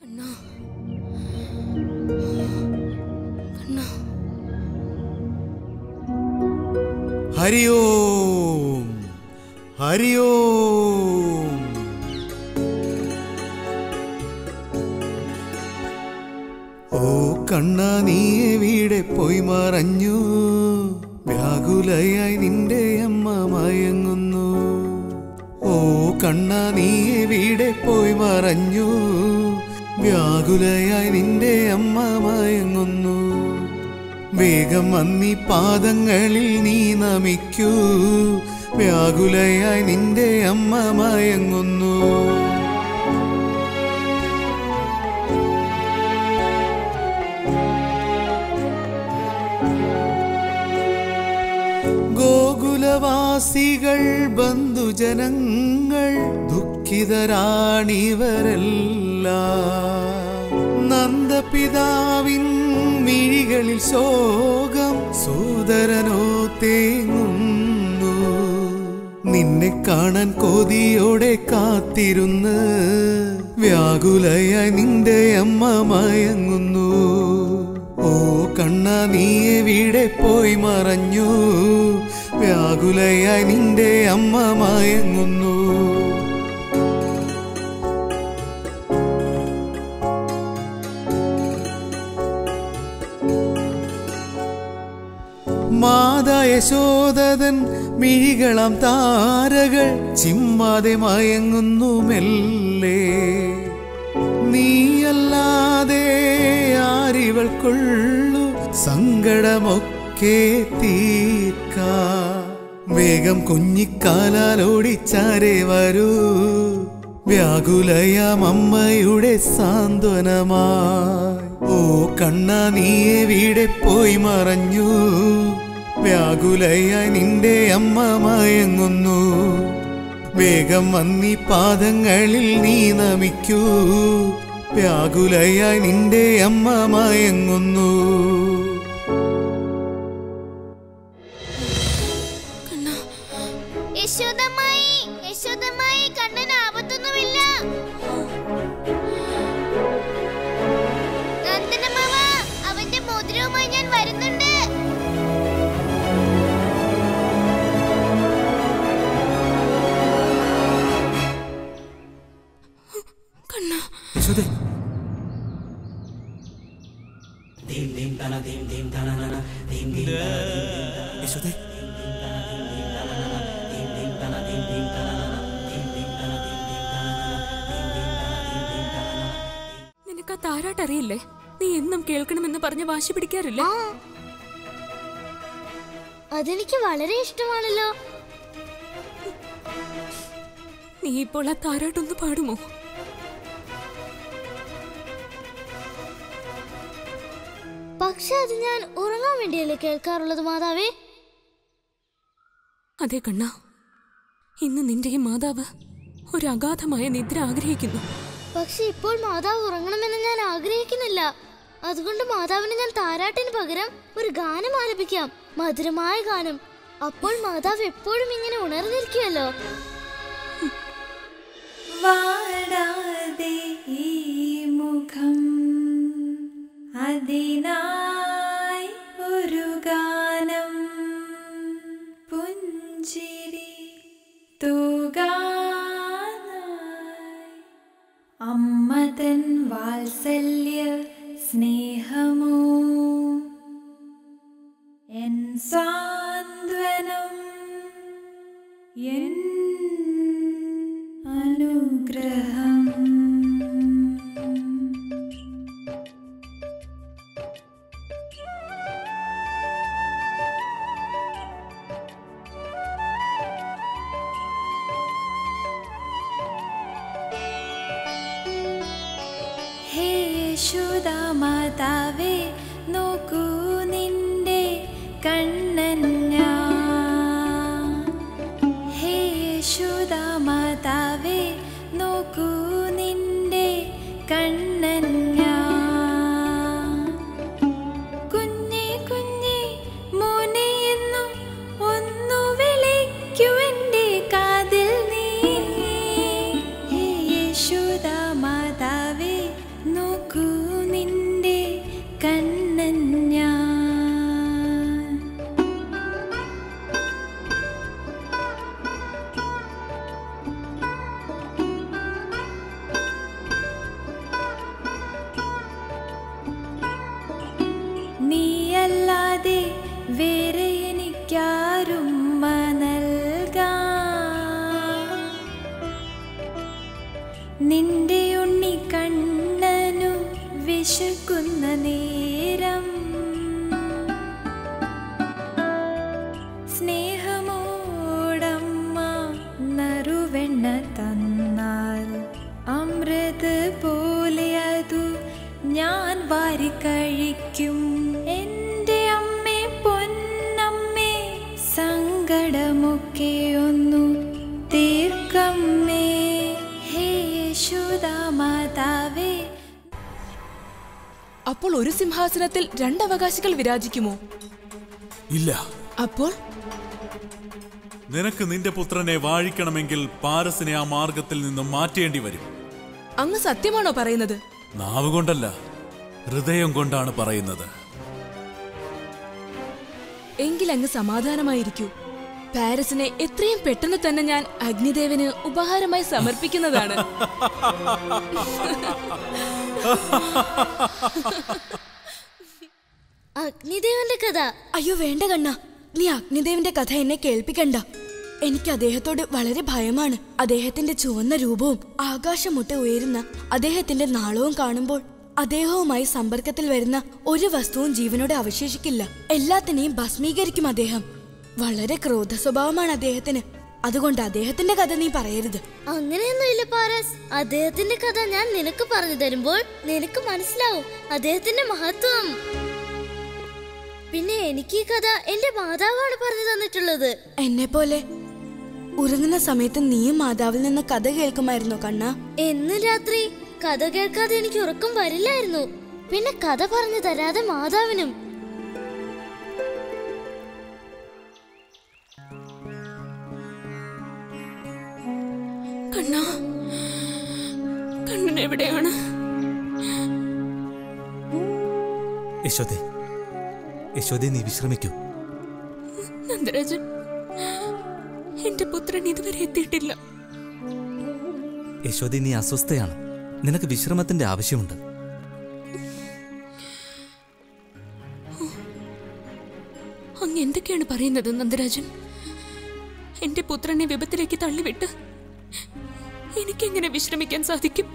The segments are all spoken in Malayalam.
കണ്ണാ കണ്ണാ ഹരി ഓം ഹരി ഓം ഓ കണ്ണ നീ എവിടെ പോയി മറഞ്ഞു വ്യാകുലയായി നിന്റെ അമ്മ മയങ്ങുന്നു ഓ കണ്ണ നീ എവിടെ പോയി മറഞ്ഞു വ്യാകുലയായി നിന്റെ അമ്മ മയങ്ങുന്നു വേഗം വന്നി പാദങ്ങളിൽ നീ നമിക്കൂ വ്യാകുലയായി നിന്റെ അമ്മ മയങ്ങുന്നു ഗോകുലവാസികൾ ബന്ധുജനങ്ങൾ ദുഃഖിതരാണിവരെല്ലാം നന്ദപിതാവിൻ മിഴികളിൽ ശോകം സോദരനോ തേങ്ങുന്നു നിന്നെ കാണാൻ കൊതിയോടെ കാത്തിരുന്ന് വ്യാകുലയായി നിന്റെ അമ്മ മയങ്ങുന്നു ഓ കണ്ണ നീ എവിടെ പോയി മറഞ്ഞു വ്യാകുലയായി നിന്റെ അമ്മ മയങ്ങുന്നു മാതാ യശോദതൻ മിഴികളം താരകൾ ചിമ്മാതെ മയങ്ങുന്നു മെല്ലെ നീയല്ലാതെ ആരിവൾക്കുള്ളു സങ്കടമൊക്കെ തീർക്ക വേഗം കുഞ്ഞിക്കാലോടിച്ചാരെ വരൂ വ്യാകുലയാം അമ്മയുടെ സാന്ത്വനമായി ഓ കണ്ണ നീ എവിടെ പോയി മറഞ്ഞു വ്യാകുലയായി നിന്റെ അമ്മ മയങ്ങുന്നു വേഗം വന്നി പാദങ്ങളിൽ നീ നമിക്കൂ വ്യാകുലയായി നിന്റെ അമ്മ മയങ്ങുന്നു കണ്ണാ യശോദമായി യശോദമായി കണ്ണന് ആപത്തൊന്നുമില്ല നന്ദനമാവ അവന്റെ മോതിരവുമായി ഞാൻ വരുന്നുണ്ട് കണ്ണാ യശോദേ യശോദേ നിനക്ക് ആ താരാട്ടറിയില്ലേ നീ എന്നും കേൾക്കണമെന്ന് പറഞ്ഞ് വാശി പിടിക്കാറില്ലേ ആ അതെനിക്ക് വളരെ ഇഷ്ടമാണല്ലോ നീ ഇപ്പോൾ ആ താരാട്ടൊന്ന് പാടുമോ പക്ഷെ അത് ഞാൻ ഉറങ്ങാൻ വേണ്ടിയല്ലേ കേൾക്കാറുള്ളത് മാതാവേ അതെ കണ്ണ ഇന്ന് നിന്റെ ഈ മാതാവ് ഒരു അഗാധമായ നിദ്ര ആഗ്രഹിക്കുന്നു പക്ഷെ ഇപ്പോൾ മാതാവ് ഉറങ്ങണമെന്ന് ഞാൻ ആഗ്രഹിക്കുന്നില്ല അതുകൊണ്ട് മാതാവിന് ഞാൻ താരാട്ടിന് പകരം ഒരു ഗാനം ആലപിക്കാം മധുരമായ ഗാനം അപ്പോൾ മാതാവ് എപ്പോഴും ഇങ്ങനെ ഉണർന്നിരിക്കുമല്ലോ വാടാതെ ഈ മുഖം അതിനായി ഒരു ഗാനം പുഞ്ചിരി തൂകാനായി അമ്മതൻ വാത്സല്യ സ്നേഹമോ എൻ സാന്ത്വനം എൻ അനുഗ്രഹം ഹേ യശോദാമാതാവേ നോക്കൂ നിന്റെ കണ്ണൻ ഞാൻ ഹേ യശോദാമാതാവേ നോക്കൂ നിന്റെ കണ്ണൻ ഞാൻ കുഞ്ഞേ കുഞ്ഞേ മോനെ എന്നും ഒന്നു വിളിക്കൂ എൻ്റെ കാതിൽ നീ ഹേ യശോദാമാതാവേ നോ നിന്റെ ഉണ്ണി കണ്ണനു വിശക്കുന്ന നേരം സ്നേഹമോടമ്മ നറുവെണ്ണ തന്നാൽ അമൃത് പോലെ അതു ഞാൻ വാരി കഴിക്കും എൻ്റെ അമ്മേ പൊന്നമ്മേ സങ്കടമൊക്കെ ഒന്നു തീർക്കമ്മേ ഹേ യശോദാമാതാവേ അപ്പോൾ ഒരു സിംഹാസനത്തിൽ രണ്ടവകാശികൾ വിരാജിക്കുമോ ഇല്ല അപ്പോൾ നിനക്ക് നിന്റെ പുത്രനെ വാഴിക്കണമെങ്കിൽ പാരസിനെ ആ മാർഗത്തിൽ നിന്നും മാറ്റേണ്ടി വരും അങ്ങ് സത്യമാണോ പറയുന്നത് നാവ് കൊണ്ടല്ല ഹൃദയം കൊണ്ടാണ് പറയുന്നത് എങ്കിൽ അങ്ങ് സമാധാനമായിരിക്കൂ പാരീസിനെ എത്രയും പെട്ടെന്ന് തന്നെ ഞാൻ അഗ്നിദേവന് ഉപഹാരമായി സമർപ്പിക്കുന്നതാണ് അഗ്നിദേവന്റെ കഥ അയ്യോ വേണ്ട കണ്ണ നീ അഗ്നിദേവന്റെ കഥ എന്നെ കേൾപ്പിക്കണ്ട എനിക്ക് അദ്ദേഹത്തോട് വളരെ ഭയമാണ് അദ്ദേഹത്തിന്റെ ചുവന്ന രൂപവും ആകാശമുട്ട് ഉയരുന്ന അദ്ദേഹത്തിന്റെ നാളവും കാണുമ്പോൾ അദ്ദേഹവുമായി സമ്പർക്കത്തിൽ വരുന്ന ഒരു വസ്തുവും ജീവനോടെ അവശേഷിക്കില്ല എല്ലാത്തിനെയും ഭസ്മീകരിക്കും അദ്ദേഹം വളരെ ക്രോധ സ്വഭാവമാണ് അദ്ദേഹത്തിന് അതുകൊണ്ട് അദ്ദേഹത്തിന്റെ കഥ നീ പറയരുത് അങ്ങനെയൊന്നുമില്ല പാരസ് അദ്ദേഹത്തിന്റെ കഥ ഞാൻ നിനക്ക് പറഞ്ഞു തരുമ്പോൾ നിനക്ക് മനസ്സിലാവും അദ്ദേഹത്തിന്റെ മഹത്വം പിന്നെ എനിക്ക് ഈ കഥ എന്റെ മാതാവാണ് പറഞ്ഞു തന്നിട്ടുള്ളത് എന്നെ പോലെ ഉറങ്ങുന്ന സമയത്ത് നീയും മാതാവിൽ നിന്ന് കഥ കേൾക്കുമായിരുന്നോ കണ്ണ എന്നും രാത്രി കഥ കേൾക്കാതെ എനിക്ക് ഉറക്കം വരില്ലായിരുന്നു പിന്നെ കഥ പറഞ്ഞു തരാതെ മാതാവിനും കണ്ണ കണ്ണൻ എവിടെയാണ് യശോദേ യശോദേ നീ വിശ്രമിക്കൂ നന്ദരാജൻ എന്റെ പുത്രൻ ഇതുവരെ എത്തിയിട്ടില്ല യശോദേ നീ അസ്വസ്ഥയാണ് നിനക്ക് വിശ്രമത്തിന്റെ ആവശ്യമുണ്ട് അങ്ങ് എന്തൊക്കെയാണ് പറയുന്നത് നന്ദരാജൻ എന്റെ പുത്രനെ വിപത്തിലേക്ക് തള്ളിവിട്ട് എനിക്കെങ്ങനെ വിശ്രമിക്കാൻ സാധിക്കും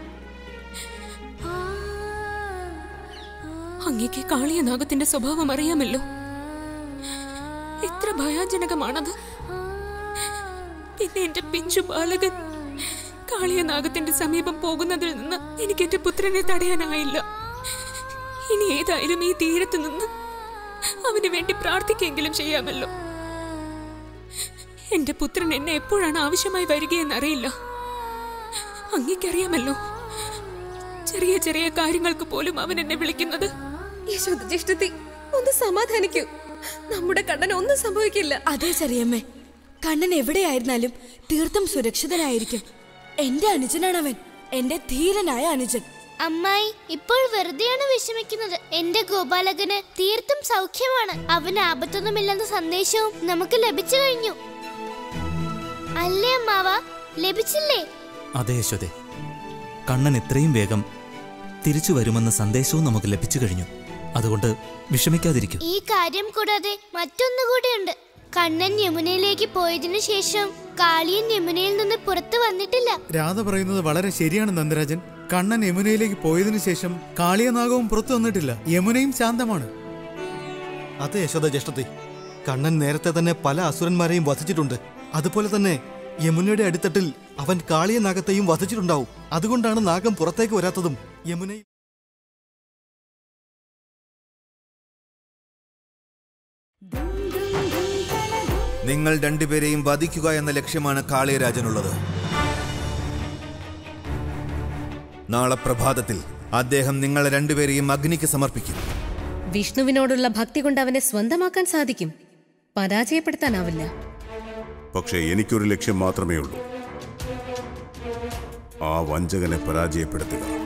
അങ്ങേക്ക് കാളിയ നാഗത്തിന്റെ സ്വഭാവം അറിയാമല്ലോ എത്ര ഭയാജനകമാണത് പിന്നെ എന്റെ പിഞ്ചു ബാലകൻ കാളിയ നാഗത്തിന്റെ സമീപം പോകുന്നതിൽ നിന്ന് എനിക്ക് എന്റെ പുത്രനെ തടയാനായില്ല ഇനി ഏതായാലും ഈ തീരത്ത് നിന്ന് അവന് വേണ്ടി പ്രാർത്ഥിക്കെങ്കിലും ചെയ്യാമല്ലോ എന്റെ പുത്രൻ എന്നെ എപ്പോഴാണ് ആവശ്യമായി വരികയെന്ന് അറിയില്ല അങ്ങേക്കറിയാമല്ലോ ചെറിയ ചെറിയ കാര്യങ്ങൾക്ക് പോലും അവൻ എന്നെ വിളിക്കുന്നത് യശോദ ജ്യേഷ്ഠത്തി ഒന്ന് സമാധാനിക്കൂ നമ്മുടെ കണ്ണൻ ഒന്നും സംഭവിക്കില്ല അതെ ചെറിയമ്മേ കണ്ണൻ എവിടെയായിരുന്നാലും തീർത്തും സുരക്ഷിതനായിരിക്കും എന്റെ അനുജനാണ് അവൻ എന്റെ ധീരനായ അനുജൻ അമ്മായി ഇപ്പോൾ വെറുതെയാണ് വിഷമിക്കുന്നത് എന്റെ ഗോപാലകന് തീർത്തും സൗഖ്യമാണ് അവന് ആപത്തൊന്നുമില്ലെന്ന സന്ദേശവും നമുക്ക് ലഭിച്ചു കഴിഞ്ഞു അല്ലേ അമ്മാവ ലഭിച്ചില്ലേ അതെ യശോദേ കണ്ണൻ എത്രയും വേഗം തിരിച്ചു വരുമെന്ന സന്ദേശവും നമുക്ക് ലഭിച്ചു കഴിഞ്ഞു അതുകൊണ്ട് വിഷമിക്കാതിരിക്കൂ ഈ കാര്യം കൂടാതെ മറ്റൊന്നുകൂടിയുണ്ട് കണ്ണൻ യമുനയിലേക്ക് പോയതിനു ശേഷം കാളിയൻ യമുനയിൽ നിന്ന് പുറത്തു വന്നിട്ടില്ല രാധ പറയുന്നത് വളരെ ശരിയാണ് നന്ദരാജൻ കണ്ണൻ യമുനയിലേക്ക് പോയതിനു ശേഷം കാളിയനാഗവും പുറത്തു വന്നിട്ടില്ല യമുനയും ശാന്തമാണ് അതെ യശോദ ജ്യേഷ്ഠത്തെ കണ്ണൻ നേരത്തെ തന്നെ പല അസുരന്മാരെയും വധിച്ചിട്ടുണ്ട് അതുപോലെ തന്നെ യമുനയുടെ അടിത്തട്ടിൽ അവൻ കാളിയ നാഗത്തെയും വധിച്ചിട്ടുണ്ടാവും അതുകൊണ്ടാണ് നാഗം പുറത്തേക്ക് വരാത്തതും യമുനയിൽ നിങ്ങൾ രണ്ടുപേരെയും വധിക്കുക എന്ന ലക്ഷ്യമാണ് കാളിയരാജനുള്ളത് നാളെ പ്രഭാതത്തിൽ അദ്ദേഹം നിങ്ങളെ രണ്ടുപേരെയും അഗ്നിക്ക് സമർപ്പിക്കും വിഷ്ണുവിനോടുള്ള ഭക്തി കൊണ്ട് അവനെ സ്വന്തമാക്കാൻ സാധിക്കും പരാജയപ്പെടുത്താനാവില്ല പക്ഷേ എനിക്കൊരു ലക്ഷ്യം മാത്രമേ ഉള്ളൂ ആ വഞ്ചകനെ പരാജയപ്പെടുത്തുക